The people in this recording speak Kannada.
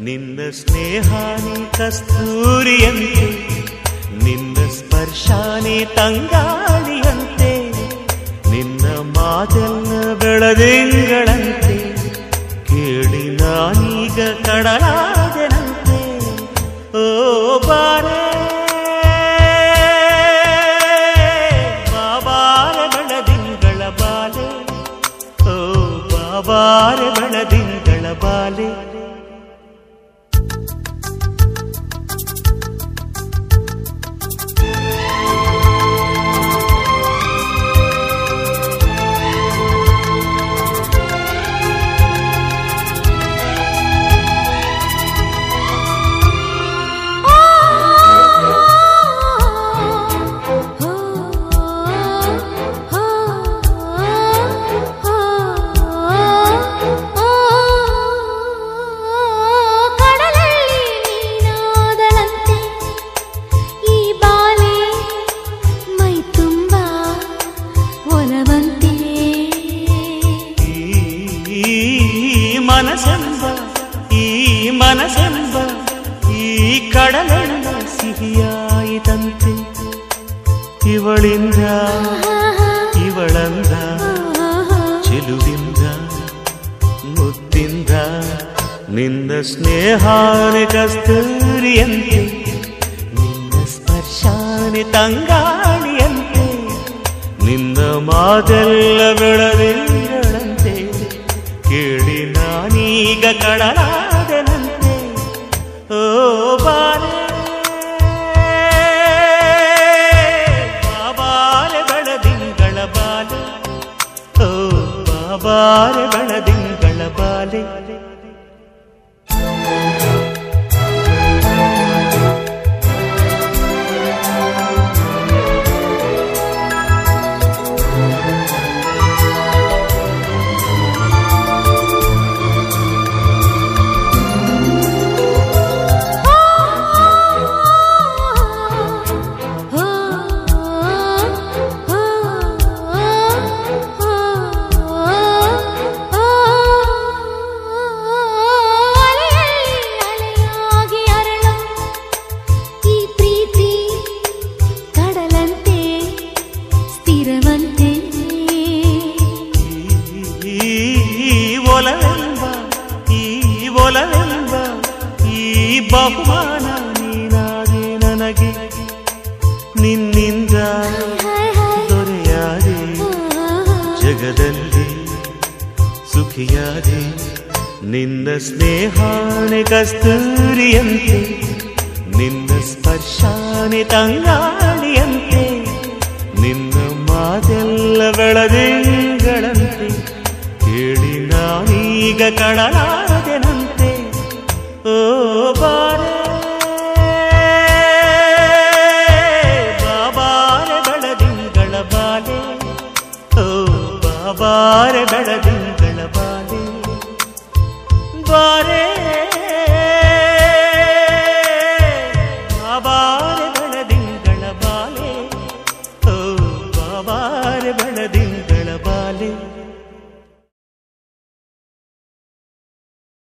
ನಿನ್ನ ಸ್ನೇಹಾನಿ ಕಸ್ತೂರಿಯಂತೆ ನಿನ್ನ ಸ್ಪರ್ಶಾನಿ ತಂಗಾಳಿಯಂತೆ ನಿನ್ನ ಮಾತೆಲ್ಲ ಬೆಳದಿಂಗಳಂತೆ ಕೇಳಿ ನಾನೀಗ ಕಡಲಾದೆನಂತೆ ಓ ಬಾರೆ ಬಾಬಾರೆ ಬೆಳದಿಂಗಳ ಬಾಲೆ ಓ ಬಾಬಾರೆ ಬೆಳದಿಂಗಳ ಬಾಲೆ ಕಡಲಲ್ಲಿ ನೀನಾದಳಂತೆ ಈ ಬಾಲೆ ಮೈ ತುಂಬ ಒಲವಂತೆ ಈ ಮನಸೆಂಬ ಈ ಮನಸೆಂಬ ಈ ಕಡಲೆಲ್ಲ ಸಿಹಿಯಾಯಿತಂತೆ ಇವಳಿಂದ ಇವಳಂದ ಚೆಲುವಿಂದ ಮುತ್ತಿಂದ ನಿನ್ನ ಸ್ನೇಹಾನೆ ಕಸ್ತೂರಿಯಂತೆ ನಿನ್ನ ಸ್ಪರ್ಶಾನೆ ತಂಗಾಳಿಯಂತೆ ನಿನ್ನ ಮಾತೆಲ್ಲ ಬೆಳದಿಂಗಳಂತೆ ಕೇಳಿ ನಾನೀಗ ಕಡಲಾದೆನಂತೆ ಓ ಬಾರೆ ಬಾಬಾರೆ ಬೆಳದಿಂಗಳ ಬಾಲೆ ಓ ಬಾಬಾರೆ ಬೆಳದಿಂಗಳ ಬಾಲೆ ಅಲೆಯಾಗಿ ಅರಳು ಈ ಪ್ರೀತಿ ಕಡಲಂತೆ ಸ್ಥಿರವಂತೆ ಈ ಒಲವೆಂಬ ಈ ಒಲವೆಂಬ ಈ ಬಹುಮಾನ ನೀನಾದೆ ನನಗೆ ನಿನ್ನಿಂದ ದೊರೆಯಾದೆ ಜಗದಲ್ಲಿ ಸುಖಿಯಾದೆ ನಿನ್ನ ಸ್ನೇಹಾನೆ ಕಸ್ತೂರಿಯಂತೆ ನಿನ್ನ ಸ್ಪರ್ಶಾನೆ ತಂಗಾಳಿಯಂತೆ ನಿನ್ನ ಮಾತೆಲ್ಲ ಬೆಳದಿಂಗಳಂತೆ ಕೇಳಿ ನಾನೀಗ ಕಡಲಾದೆನಂತೆ ಓ ಬಾರೆ ಬಾಬಾರೆ ಬೆಳದಿಂಗಳ ಬಾಲೆ ಓ ಬಾಬಾರೆ ಬೆಳದಿಂಗಳ